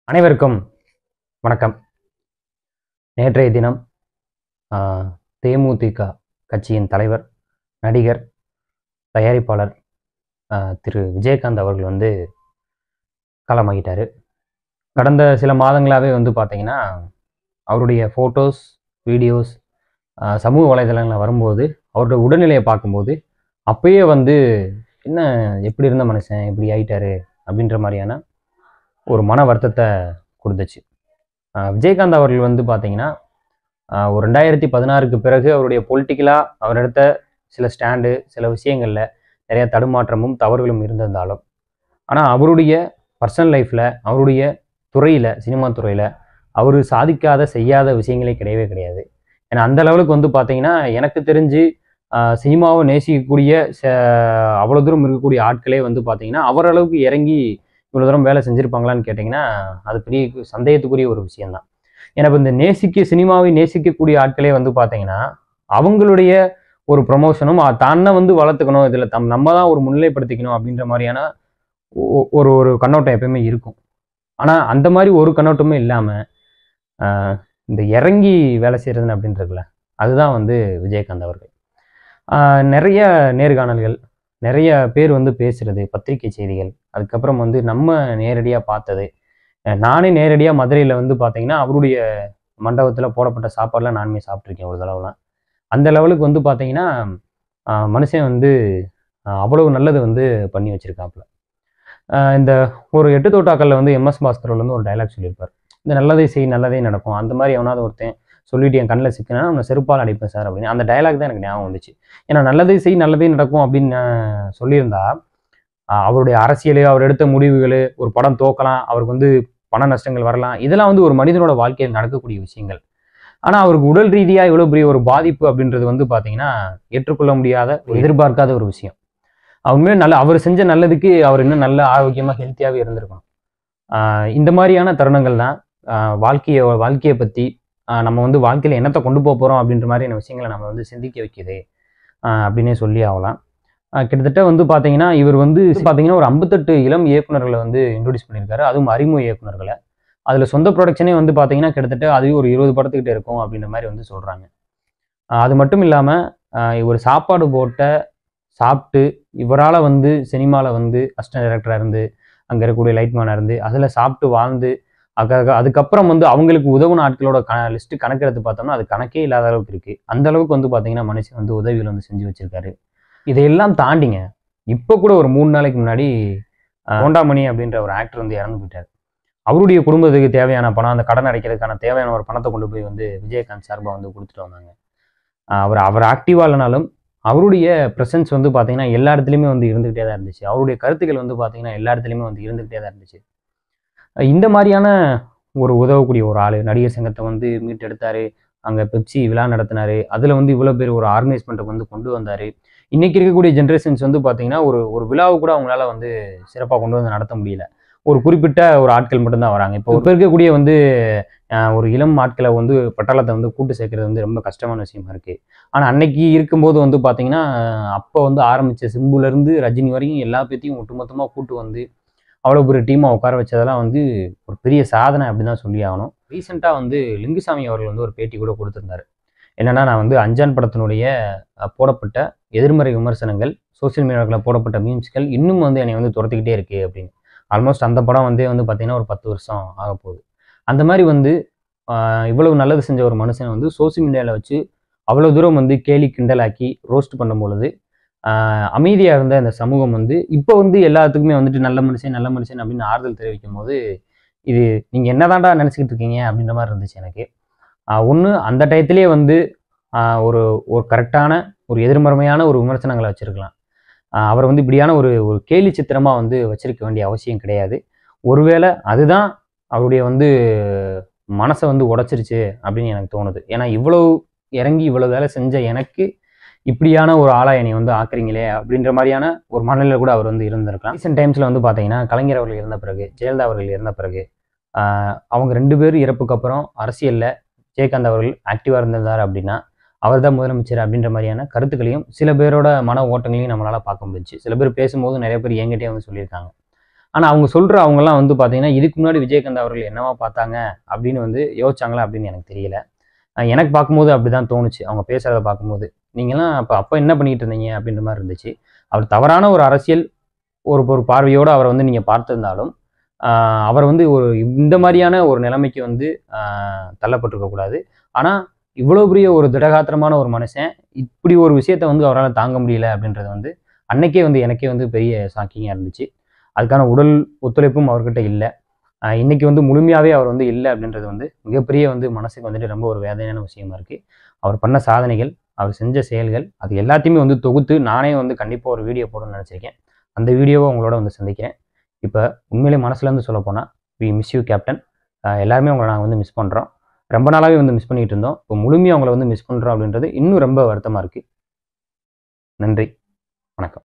அனைவருக்கும் வணக்கம் நேற்றைய தினம் ஆஹ், தேமுதிக கட்சியின் தலைவர் நடிகர் தயாரிப்பாளர் ஆஹ், திரு விஜயகாந்த் அவர்கள் வந்து காலமாகிட்டார் கடந்த சில மாதங்களாகவே வந்து பார்த்தீங்கன்னா அவருடைய ஃபோட்டோஸ் வீடியோஸ் சமூக வலைதளங்களில் வரும்போது அவருடைய உடல்நிலையை பார்க்கும்போது அப்பயே வந்து என்ன எப்படி இருந்த மனுஷன் இப்படி ஆயிட்டாரு அப்படின்ற மாதிரியான ஒரு மன வருத்தத்தை கொடுத்துச்சு ஆஹ் விஜயகாந்த் அவர்கள் வந்து பார்த்தீங்கன்னா ஆஹ் ஒரு ரெண்டாயிரத்தி பதினாறுக்கு பிறகு அவருடைய பொலிட்டிக்கலாக அவர் எடுத்த சில ஸ்டாண்டு சில விஷயங்களில் நிறைய தடுமாற்றமும் தவறுகளும் இருந்திருந்தாலும் ஆனால் அவருடைய பர்சனல் லைஃப்பில் அவருடைய துறையில் சினிமா துறையில் அவர் சாதிக்காத செய்யாத விஷயங்களே கிடையவே கிடையாது ஏன்னா அந்த லெவலுக்கு வந்து பார்த்தீங்கன்னா எனக்கு தெரிஞ்சு ஆஹ் சினிமாவை நேசிக்கக்கூடிய ச- அவ்வளோ தூரம் இருக்கக்கூடிய ஆட்களே வந்து பார்த்தீங்கன்னா அவர் அளவுக்கு இறங்கி இவ்வளோ தூரம் வேலை செஞ்சுருப்பாங்களான்னு கேட்டிங்கன்னா அது பெரிய சந்தேகத்துக்குரிய ஒரு விஷயம்தான் ஏன்னா இப்போ இந்த நேசிக்க சினிமாவை நேசிக்கக்கூடிய ஆட்களே வந்து பார்த்தீங்கன்னா அவங்களுடைய ஒரு ப்ரொமோஷனும் தன்னை வந்து வளர்த்துக்கணும் இதில் தம் நம்ம தான் ஒரு முன்னிலைப்படுத்திக்கணும் அப்படின்ற மாதிரியான ஒ- ஒரு ஒரு கண்ணோட்டம் எப்பயுமே இருக்கும் ஆனால் அந்த மாதிரி ஒரு கண்ணோட்டமே இல்லாமல் இந்த இறங்கி வேலை செய்கிறதுன்னு அப்படின்றதுல அதுதான் வந்து விஜயகாந்த் அவர்கள் ஆஹ் நிறைய நேர்காணல்கள் நிறைய பேர் வந்து பேசுறது பத்திரிகை செய்திகள் அதுக்கப்புறம் வந்து நம்ம நேரடியாக பார்த்தது அஹ் நானே நேரடியாக மதுரையில் வந்து பார்த்தீங்கன்னா அவருடைய மண்டபத்தில் போடப்பட்ட சாப்பாடுலாம் நானுமே சாப்பிட்ருக்கேன் ஒரு தடவைலாம் அந்த லெவலுக்கு வந்து பார்த்தீங்கன்னா ஆஹ் மனுஷன் வந்து ஆஹ் அவ்வளவு நல்லது வந்து பண்ணி வச்சிருக்காப்புல ஆஹ் இந்த ஒரு எட்டு தோட்டாக்கல்ல வந்து எம்எஸ் பாஸ்கர் அவர்கள் வந்து ஒரு டைலாக் சொல்லியிருப்பார் இந்த நல்லதை செய் நல்லதே நடக்கும் அந்த மாதிரி எவனாவது ஒருத்தன் சொல்லிட்டு என் கண்ணில் சிக்கினா நான் செருப்பால் அடிப்பேன் சார் அப்படின்னு அந்த டைலாக் தான் எனக்கு ஞாபகம் வந்துச்சு ஏன்னா நல்லதை செய் நல்லதே நடக்கும் அப்படின்னு நான் சொல்லியிருந்தா ஆஹ் அவருடைய அரசியல் அவர் எடுத்த முடிவுகள் ஒரு படம் தோக்கலாம் அவருக்கு வந்து பண நஷ்டங்கள் வரலாம் இதெல்லாம் வந்து ஒரு மனிதனோட வாழ்க்கையில் நடக்கக்கூடிய விஷயங்கள் ஆனால் அவருக்கு உடல் ரீதியாக இவ்வளோ பெரிய ஒரு பாதிப்பு அப்படின்றது வந்து பார்த்தீங்கன்னா ஏற்றுக்கொள்ள முடியாத எதிர்பார்க்காத ஒரு விஷயம் உண்மையிலே நல்ல அவர் செஞ்ச நல்லதுக்கு அவர் இன்னும் நல்ல ஆரோக்கியமாக ஹெல்த்தியாகவே இருந்திருக்கணும் ஆஹ் இந்த மாதிரியான தருணங்கள் தான் ஆஹ் வாழ்க்கையை வாழ்க்கையை பற்றி நம்ம வந்து வாழ்க்கையில் என்னத்தை கொண்டு போக போகிறோம் அப்படின்ற மாதிரியான விஷயங்களை நம்ம வந்து சிந்திக்க வைக்குது ஆஹ் அப்படின்னே சொல்லி ஆகலாம் ஆஹ் கிட்டத்தட்ட வந்து பார்த்தீங்கன்னா இவர் வந்து பார்த்தீங்கன்னா ஒரு ஐம்பத்தெட்டு இளம் இயக்குனர்களை வந்து இன்ட்ரோடியூஸ் பண்ணியிருக்காரு அதுவும் அறிமுக இயக்குனர்களை அதில் சொந்த ப்ரொடக்ஷனே வந்து பார்த்தீங்கன்னா கிட்டத்தட்ட அதுவே ஒரு இருபது படத்துக்கிட்ட இருக்கும் அப்படின்ற மாதிரி வந்து சொல்கிறாங்க அது மட்டும் இல்லாமல் இவர் சாப்பாடு போட்ட சாப்பிட்டு இவரால் வந்து சினிமாவில் வந்து அசிஸ்டன்ட் டைரக்டராக இருந்து அங்கே இருக்கக்கூடிய லைட்மேனாக இருந்து அதில் சாப்பிட்டு வாழ்ந்து அதுக்காக அதுக்கப்புறம் வந்து அவங்களுக்கு உதவுன ஆட்களோட க லிஸ்ட்டு கணக்கெடுத்து பார்த்தோம்னா அது கணக்கே இல்லாத அளவுக்கு இருக்குது அந்த அளவுக்கு வந்து பார்த்தீங்கன்னா மனுஷன் வந்து உதவிகள் வந்து செஞ்சு வச்சிருக்காரு இதையெல்லாம் தாண்டிங்க இப்போ கூட ஒரு மூணு நாளைக்கு முன்னாடி அஹ், ஹோண்டாமணி அப்படின்ற ஒரு ஆக்டர் வந்து இறந்து போயிட்டார் அவருடைய குடும்பத்துக்கு தேவையான பணம் அந்த கடன் அடைக்கிறதுக்கான தேவையான ஒரு பணத்தை கொண்டு போய் வந்து விஜயகாந்த் சார்பாக வந்து கொடுத்துட்டு வந்தாங்க அஹ், அவர் அவர் ஆக்டிவாக இல்லைனாலும் அவருடைய ப்ரெசன்ஸ் வந்து பார்த்தீங்கன்னா எல்லா இடத்துலையுமே வந்து இருந்துகிட்டே தான் இருந்துச்சு அவருடைய கருத்துக்கள் வந்து பார்த்தீங்கன்னா எல்லா இடத்துலையுமே வந்து இருந்துகிட்டே தான் இருந்துச்சு அஹ் இந்த மாதிரியான ஒரு உதவக்கூடிய ஒரு ஆள் நடிகர் சங்கத்தை வந்து மீட்டெடுத்தாரு அங்கே பெப்சி விழா நடத்தினாரு அதில் வந்து இவ்வளோ பேர் ஒரு ஆர்கனைஸ்மெண்ட்டை வந்து கொண்டு வந்தார் இன்னைக்கு இருக்கக்கூடிய ஜென்ரேஷன்ஸ் வந்து பார்த்தீங்கன்னா ஒரு ஒரு விழாவை கூட அவங்களால வந்து சிறப்பாக கொண்டு வந்து நடத்த முடியல ஒரு குறிப்பிட்ட ஒரு ஆட்கள் மட்டும்தான் வராங்க இப்போ இப்போ இருக்கக்கூடிய வந்து அஹ், ஒரு இளம் ஆட்களை வந்து பட்டாளத்தை வந்து கூட்டு சேர்க்கறது வந்து ரொம்ப கஷ்டமான விஷயமா இருக்கு ஆனால் அன்னைக்கு இருக்கும்போது வந்து பார்த்தீங்கன்னா அப்போ வந்து ஆரம்பித்த சிம்புலேருந்து ரஜினி வரையும் எல்லா பேத்தையும் ஒட்டுமொத்தமாக கூட்டு வந்து அவ்வளோ பெரிய டீமாக உட்கார வச்சதெல்லாம் வந்து ஒரு பெரிய சாதனை அப்படின்னு தான் சொல்லி ஆகணும் ரீசெண்டாக வந்து லிங்குசாமி அவர்கள் வந்து ஒரு பேட்டி கூட கொடுத்துருந்தாரு என்னன்னா நான் வந்து அஞ்சான் படத்தினுடைய அஹ், போடப்பட்ட எதிர்மறை விமர்சனங்கள் சோஷியல் மீடியாவில் போடப்பட்ட மீம்ஸ்கள் இன்னும் வந்து என்னை வந்து துரத்திக்கிட்டே இருக்கு அப்படின்னு ஆல்மோஸ்ட் அந்த படம் வந்தே வந்து பார்த்தீங்கன்னா ஒரு பத்து வருஷம் ஆக போகுது அந்த மாதிரி வந்து ஆஹ், இவ்வளவு நல்லது செஞ்ச ஒரு மனுஷன் வந்து சோஷியல் மீடியாவில் வச்சு அவ்வளோ தூரம் வந்து கேலி கிண்டலாக்கி ரோஸ்ட் பண்ணும் பொழுது ஆஹ், அமைதியா இருந்த அந்த சமூகம் வந்து இப்போ வந்து எல்லாத்துக்குமே வந்துட்டு நல்ல மனுஷன் நல்ல மனுஷன் அப்படின்னு ஆறுதல் தெரிவிக்கும் போது இது நீங்கள் என்னதான்டா நினச்சிக்கிட்டு இருக்கீங்க அப்படின்ற மாதிரி இருந்துச்சு எனக்கு ஒன்று அந்த டயத்திலே வந்து ஆஹ், ஒரு ஒரு கரெக்டான ஒரு எதிர்மறையான ஒரு விமர்சனங்களை வச்சிருக்கலாம் ஆஹ், அவர் வந்து இப்படியான ஒரு ஒரு கேலி சித்திரமாக வந்து வச்சிருக்க வேண்டிய அவசியம் கிடையாது ஒருவேளை அதுதான் அவருடைய வந்து மனசை வந்து உடைச்சிருச்சு அப்படின்னு எனக்கு தோணுது ஏன்னா இவ்வளவு இறங்கி இவ்வளவு வேலை செஞ்ச எனக்கு இப்படியான ஒரு ஆளா என்னை வந்து ஆக்குறீங்களே அப்படின்ற மாதிரியான ஒரு மனநிலை கூட அவர் வந்து இருந்திருக்கலாம் ரீசெண்ட் டைம்ஸில் வந்து பார்த்தீங்கன்னா கலைஞர் அவர்கள் இறந்த பிறகு ஜெயலலிதா அவர்கள் இறந்த பிறகு ஆஹ் அவங்க ரெண்டு பேரும் இறப்புக்கு அப்புறம் அரசியலில் ஜெயகாந்த் அவர்கள் ஆக்டிவாக இருந்திருந்தார் அப்படின்னா அவர் தான் முதலமைச்சர் அப்படின்ற மாதிரியான கருத்துக்களையும் சில பேரோட மன ஓட்டங்களையும் நம்மளால் பார்க்க முடிஞ்சுச்சு சில பேர் பேசும்போது நிறைய பேர் என்கிட்டே வந்து சொல்லியிருக்காங்க ஆனால் அவங்க சொல்கிற அவங்கெல்லாம் வந்து பார்த்தீங்கன்னா இதுக்கு முன்னாடி விஜயகாந்த் அவர்கள் என்னவா பார்த்தாங்க அப்படின்னு வந்து யோசிச்சாங்களா அப்படின்னு எனக்கு தெரியல அஹ் எனக்கு பார்க்கும்போது அப்படி தான் தோணுச்சு அவங்க பேசுகிறத பார்க்கும்போது நீங்களாம் அப்போ அப்போ என்ன பண்ணிட்டு இருந்தீங்க அப்படின்ற மாதிரி இருந்துச்சு அவர் தவறான ஒரு அரசியல் ஒரு ஒரு பார்வையோடு அவரை வந்து நீங்கள் பார்த்திருந்தாலும் ஆஹ் அவர் வந்து ஒரு இந்த மாதிரியான ஒரு நிலைமைக்கு வந்து ஆஹ் தள்ளப்பட்டிருக்க கூடாது ஆனால் இவ்வளோ பெரிய ஒரு திடகாத்திரமான ஒரு மனுஷன் இப்படி ஒரு விஷயத்த வந்து அவரால் தாங்க முடியல அப்படின்றது வந்து அன்னைக்கே வந்து எனக்கே வந்து பெரிய ஷாக்கிங்காக இருந்துச்சு அதுக்கான உடல் ஒத்துழைப்பும் அவர்கிட்ட இல்லை ஆஹ் இன்னைக்கு வந்து முழுமையாகவே அவர் வந்து இல்லை அப்படின்றது வந்து மிகப்பெரிய வந்து மனசுக்கு வந்துட்டு ரொம்ப ஒரு வேதனையான விஷயமா இருக்குது அவர் பண்ண சாதனைகள் அவர் செஞ்ச செயல்கள் அது எல்லாத்தையுமே வந்து தொகுத்து நானே வந்து கண்டிப்பாக ஒரு வீடியோ போடணும்னு நினச்சிருக்கேன் அந்த வீடியோவை உங்களோட வந்து சந்திக்கிறேன் இப்போ உண்மையிலே மனசுலேருந்து சொல்ல போனால் வி மிஸ் யூ கேப்டன் எல்லாருமே உங்களை நாங்கள் வந்து மிஸ் பண்ணுறோம் ரொம்ப நாளாகவே வந்து மிஸ் பண்ணிட்டு இருந்தோம் இப்போ முழுமையாக அவங்கள வந்து மிஸ் பண்ணுறோம் அப்படின்றது இன்னும் ரொம்ப வருத்தமாக இருக்குது நன்றி வணக்கம்